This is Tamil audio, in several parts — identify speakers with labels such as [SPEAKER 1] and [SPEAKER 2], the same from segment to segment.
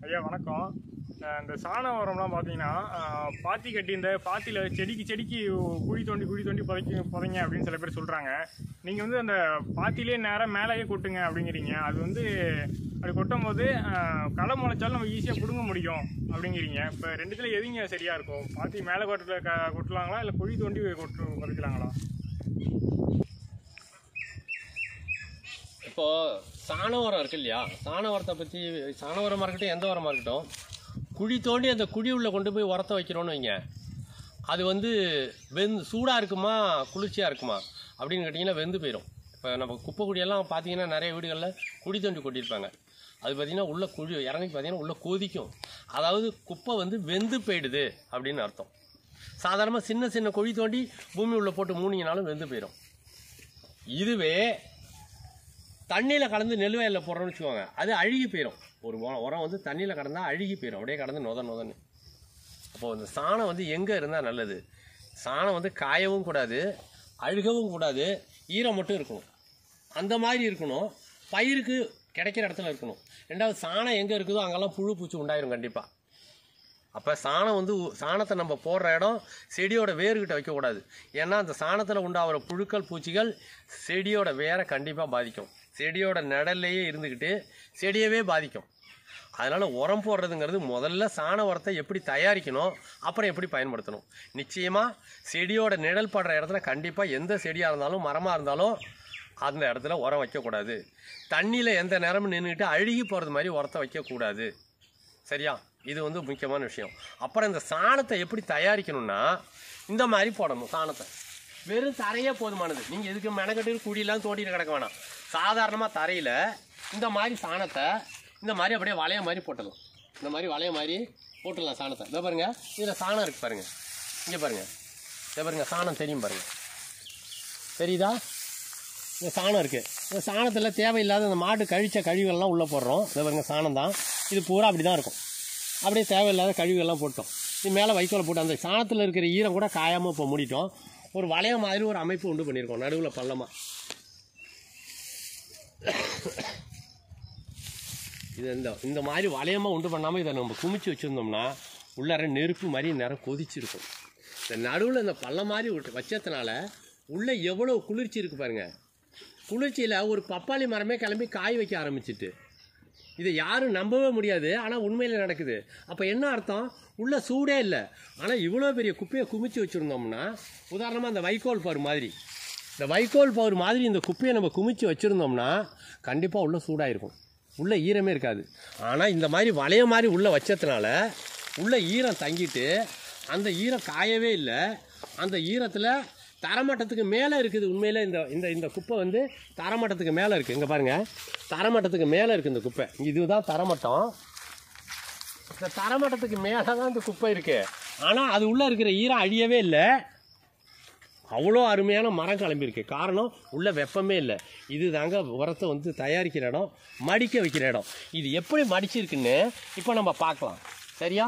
[SPEAKER 1] ஐயா வணக்கம் அஹ் இந்த சாண உரம்லாம் பார்த்தீங்கன்னா அஹ் பாத்தி கட்டி இந்த பாத்தியில் செடிக்கு செடிக்கு குழி தோண்டி குழி தோண்டி புதைக்க புதைங்க அப்படின்னு சில பேர் சொல்கிறாங்க நீங்கள் வந்து அந்த பாத்திலே நேராக மேலேயே கொட்டுங்க அப்படிங்கிறீங்க அது வந்து அப்படி கொட்டும் போது அஹ் களை முளைச்சாலும் நம்ம ஈஸியாக பிடுங்க முடியும் அப்படிங்கிறீங்க இப்போ ரெண்டுத்துல எதுங்க சரியாக இருக்கும் பாத்தி மேலே கொட்ட க கொட்டலாங்களா இல்லை குழி தோண்டி கொட்டு புதைக்கலாங்களா
[SPEAKER 2] இப்போ சாண உரம் இருக்கு இல்லையா சாண உரத்தை பற்றி சாண உரமாக இருக்கட்டும் எந்த உரமாக இருக்கட்டும் குழி தோண்டி அந்த குழி உள்ள கொண்டு போய் உரத்தை வைக்கிறோன்னு வைங்க அது வந்து வெந்து சூடாக இருக்குமா குளிர்ச்சியாக இருக்குமா அப்படின்னு கேட்டிங்கன்னா வெந்து போயிடும் இப்போ நம்ம குப்பை குழியெல்லாம் பார்த்தீங்கன்னா நிறைய வீடுகளில் குழி தோண்டி கொட்டியிருப்பாங்க அது பார்த்தீங்கன்னா உள்ள குழி இறங்கி பார்த்தீங்கன்னா உள்ள கொதிக்கும் அதாவது குப்பை வந்து வெந்து போயிடுது அப்படின்னு அர்த்தம் சாதாரணமாக சின்ன சின்ன குழி தோண்டி பூமி உள்ள போட்டு மூணிங்கனாலும் வெந்து போயிடும் இதுவே தண்ணியில் கலந்து நெல் வயலில் போடுறோம்னு வச்சுக்கோங்க அது அழுகி போயிடும் ஒரு உரம் உரம் வந்து தண்ணியில் கடந்தா அழுகி போயிடும் அப்படியே கடந்து நொத நொதன்னு அப்போ இந்த சாணம் வந்து எங்கே இருந்தால் நல்லது சாணம் வந்து காயவும் கூடாது அழுகவும் கூடாது ஈரம் மட்டும் இருக்கணும் அந்த மாதிரி இருக்கணும் பயிருக்கு கிடைக்கிற இடத்துல இருக்கணும் ரெண்டாவது சாணம் எங்கே இருக்குதோ அங்கெல்லாம் புழு பூச்சி உண்டாயிரும் கண்டிப்பாக அப்போ சாணம் வந்து உ- சாணத்தை நம்ம போடுற இடம் செடியோட வேர்கிட்ட வைக்கக்கூடாது ஏன்னா அந்த சாணத்தில் உண்டாகிற புழுக்கள் பூச்சிகள் செடியோட வேரை கண்டிப்பாக பாதிக்கும் செடியோட நிழல்லையே இருந்துக்கிட்டு செடியவே பாதிக்கும் அதனால் உரம் போடுறதுங்கிறது முதல்ல சாண உரத்தை எப்படி தயாரிக்கணும் அப்புறம் எப்படி பயன்படுத்தணும் நிச்சயமாக செடியோட நிழல் படுற இடத்துல கண்டிப்பாக எந்த செடியாக இருந்தாலும் மரமாக இருந்தாலும் அந்த இடத்துல உரம் வைக்கக்கூடாது தண்ணியில் எந்த நேரமும் நின்றுட்டு அழுகி போகிறது மாதிரி உரத்தை வைக்கக்கூடாது சரியா இது வந்து முக்கியமான விஷயம் அப்புறம் இந்த சாணத்தை எப்படி தயாரிக்கணும்னா இந்த மாதிரி போடணும் சாணத்தை வெறும் தரையே போதுமானது நீங்கள் எதுக்கு மெனக்கட்டு குடியெல்லாம் தோண்டிட்டு கிடக்க வேணாம் சாதாரணமாக தரையில் இந்த மாதிரி சாணத்தை இந்த மாதிரி அப்படியே வளைய மாதிரி போட்டலாம் இந்த மாதிரி வளைய மாதிரி போட்டுடலாம் சாணத்தை இதோ பாருங்க இதில் சாணம் இருக்குது பாருங்க இங்கே பாருங்க இதோ பாருங்க சாணம் தெரியும் பாருங்க தெரியுதா இந்த சாணம் இருக்குது இந்த சாணத்தில் தேவையில்லாத இந்த மாடு கழிச்ச கழிவுகள்லாம் உள்ளே போடுறோம் இதை பாருங்க சாணம் தான் இது பூரா அப்படி தான் இருக்கும் அப்படியே தேவையில்லாத கழிவுகள்லாம் போட்டோம் இது மேலே வைக்கோல போட்டு அந்த சாணத்தில் இருக்கிற ஈரம் கூட காயாமல் இப்போ மூடிட்டோம் ஒரு வளைய மாதிரி ஒரு அமைப்பு உண்டு பண்ணியிருக்கோம் நடுவில் பள்ளமாக இது இந்த இந்த மாதிரி வளையமாக உண்டு பண்ணாமல் இதை நம்ம குமிச்சு வச்சுருந்தோம்னா உள்ளார நெருப்பு மாதிரி நேரம் கொதிச்சிருக்கும் இந்த நடுவில் இந்த பள்ளம் மாதிரி விட்டு வச்சதுனால உள்ளே எவ்வளோ குளிர்ச்சி இருக்கு பாருங்க குளிர்ச்சியில் ஒரு பப்பாளி மரமே கிளம்பி காய் வைக்க ஆரம்பிச்சிட்டு இதை யாரும் நம்பவே முடியாது ஆனால் உண்மையில் நடக்குது அப்போ என்ன அர்த்தம் உள்ள சூடே இல்லை ஆனால் இவ்வளோ பெரிய குப்பையை குமிச்சு வச்சுருந்தோம்னா உதாரணமாக அந்த வைக்கோல் பவர் மாதிரி இந்த வைக்கோல் பவர் மாதிரி இந்த குப்பையை நம்ம குமிச்சு வச்சுருந்தோம்னா கண்டிப்பாக உள்ள சூடாக இருக்கும் உள்ள ஈரமே இருக்காது ஆனால் இந்த மாதிரி வளைய மாதிரி உள்ள வச்சதுனால உள்ள ஈரம் தங்கிட்டு அந்த ஈரம் காயவே இல்லை அந்த ஈரத்தில் தரமட்டத்துக்கு மேலே இருக்குது உண்மையிலே இந்த இந்த இந்த குப்பை வந்து தரமட்டத்துக்கு மேலே இருக்குது இங்கே பாருங்கள் தரமட்டத்துக்கு மேலே இருக்குது இந்த குப்பை இதுதான் தரமட்டம் இந்த தரமட்டத்துக்கு மேலே தான் இந்த குப்பை இருக்குது ஆனால் அது உள்ளே இருக்கிற ஈரம் அழியவே இல்லை அவ்வளோ அருமையான மரம் கிளம்பியிருக்கு காரணம் உள்ள வெப்பமே இல்லை இது தாங்க உரத்தை வந்து தயாரிக்கிற இடம் மடிக்க வைக்கிற இடம் இது எப்படி மடிச்சிருக்குன்னு இப்போ நம்ம பார்க்கலாம் சரியா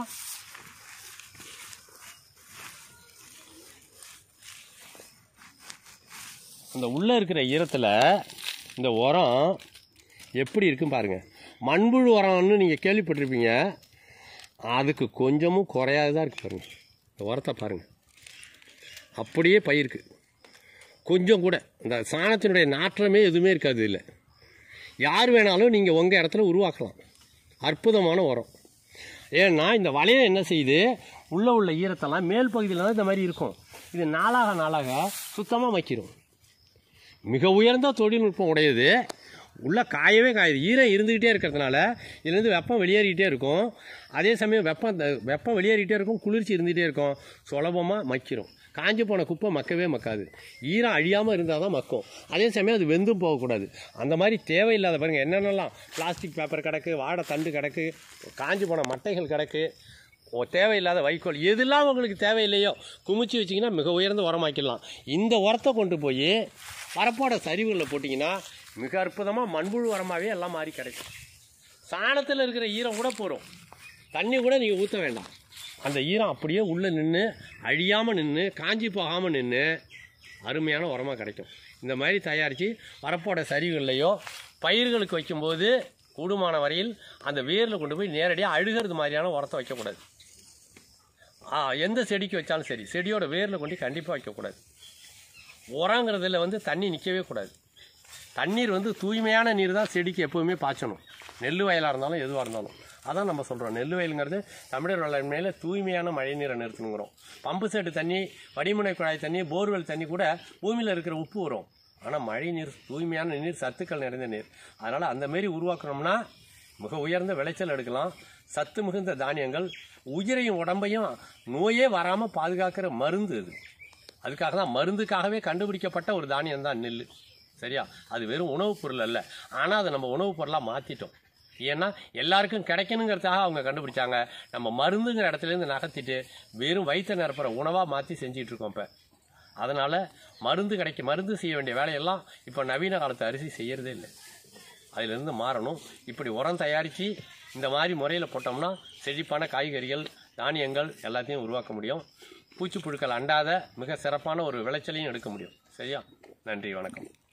[SPEAKER 2] அந்த உள்ளே இருக்கிற ஈரத்தில் இந்த உரம் எப்படி இருக்குன்னு பாருங்கள் மண்புழு உரம்னு நீங்கள் கேள்விப்பட்டிருப்பீங்க அதுக்கு கொஞ்சமும் குறையாது தான் இருக்குது பாருங்கள் இந்த உரத்தை பாருங்கள் அப்படியே பயிருக்கு கொஞ்சம் கூட இந்த சாணத்தினுடைய நாற்றமே எதுவுமே இருக்காது இல்லை யார் வேணாலும் நீங்கள் உங்கள் இடத்துல உருவாக்கலாம் அற்புதமான உரம் ஏன்னா இந்த வளையம் என்ன செய்யுது உள்ள உள்ள ஈரத்தெல்லாம் மேல் பகுதியில் தான் இந்த மாதிரி இருக்கும் இது நாளாக நாளாக சுத்தமாக வைக்கிறோம் மிக உயர்ந்த தொழில்நுட்பம் உடையது உள்ள காயவே காயுது ஈரம் இருந்துக்கிட்டே இருக்கிறதுனால இதுலேருந்து வெப்பம் வெளியேறிக்கிட்டே இருக்கும் அதே சமயம் வெப்பம் இந்த- வெப்பம் வெளியேறிக்கிட்டே இருக்கும் குளிர்ச்சி இருந்துகிட்டே இருக்கும் சுலபமாக மக்கிரும் காஞ்சி போன குப்பை மக்கவே மக்காது ஈரம் அழியாமல் இருந்தால் தான் மக்கும் அதே சமயம் அது வெந்தும் போகக்கூடாது அந்த மாதிரி தேவையில்லாத பாருங்கள் என்னென்னலாம் பிளாஸ்டிக் பேப்பர் கிடக்கு வாழை தண்டு கிடக்கு காஞ்சி போன மட்டைகள் கிடக்கு ஓ தேவையில்லாத வைக்கோல் எதெல்லாம் உங்களுக்கு தேவையில்லையோ குமிச்சு வச்சிங்கன்னா மிக உயர்ந்த உரமாக்கிடலாம் இந்த உரத்தை கொண்டு போய் வரப்போட சரிவுகளில் போட்டிங்கன்னா மிக அற்புதமாக மண்புழு உரமாகவே எல்லாம் மாறி கிடைக்கும் சாணத்தில் இருக்கிற ஈரம் கூட போகிறோம் தண்ணி கூட நீங்கள் ஊற்ற வேண்டாம் அந்த ஈரம் அப்படியே உள்ளே நின்று அழியாமல் நின்று காஞ்சி போகாமல் நின்று அருமையான உரமாக கிடைக்கும் இந்த மாதிரி தயாரித்து வரப்போட சரிவுகள்லையோ பயிர்களுக்கு வைக்கும்போது கூடுமான வரையில் அந்த வேரில் கொண்டு போய் நேரடியாக அழுகிறது மாதிரியான உரத்தை வைக்கக்கூடாது ஆ, எந்த செடிக்கு வச்சாலும் சரி செடியோட வேரில் கொண்டு கண்டிப்பாக வைக்கக்கூடாது உரங்கிறதுல வந்து தண்ணி நிற்கவே கூடாது தண்ணீர் வந்து தூய்மையான நீர் தான் செடிக்கு எப்போவுமே பாய்ச்சணும் நெல் வயலாக இருந்தாலும் எதுவாக இருந்தாலும் அதான் நம்ம சொல்கிறோம் நெல் வயலுங்கிறது தமிழர் வேளாண்மையில் தூய்மையான மழை நீரை நிறுத்தணுங்கிறோம் பம்பு செட்டு தண்ணி வடிமுனை குழாய் தண்ணி போர்வெல் தண்ணி கூட பூமியில் இருக்கிற உப்பு வரும் ஆனால் மழை நீர் தூய்மையான நீர் சத்துக்கள் நிறைந்த நீர் அதனால் அந்த மாரி உருவாக்கணும்னா மிக உயர்ந்த விளைச்சல் எடுக்கலாம் சத்து மிகுந்த தானியங்கள் உயிரையும் உடம்பையும் நோயே வராமல் பாதுகாக்கிற மருந்து இது அதுக்காக தான் மருந்துக்காகவே கண்டுபிடிக்கப்பட்ட ஒரு தானியம் தான் நெல் சரியா அது வெறும் உணவுப் பொருள் அல்ல ஆனால் அதை நம்ம உணவுப் பொருளாக மாற்றிட்டோம் ஏன்னா எல்லாருக்கும் கிடைக்கணுங்கிறதுக்காக அவங்க கண்டுபிடிச்சாங்க நம்ம மருந்துங்கிற இடத்துலேருந்து நகர்த்திட்டு வெறும் வயிற்று நிரப்புற உணவாக மாற்றி செஞ்சிட்டு இருக்கோம் இப்போ அதனால் மருந்து கிடைக்க மருந்து செய்ய வேண்டிய வேலையெல்லாம் இப்போ நவீன காலத்து அரிசி செய்யறதே இல்லை அதிலிருந்து மாறணும் இப்படி உரம் தயாரித்து இந்த மாதிரி முறையில் போட்டோம்னா செழிப்பான காய்கறிகள் தானியங்கள் எல்லாத்தையும் உருவாக்க முடியும் பூச்சி புழுக்கள் அண்டாத மிக சிறப்பான ஒரு விளைச்சலையும் எடுக்க முடியும் சரியா நன்றி வணக்கம்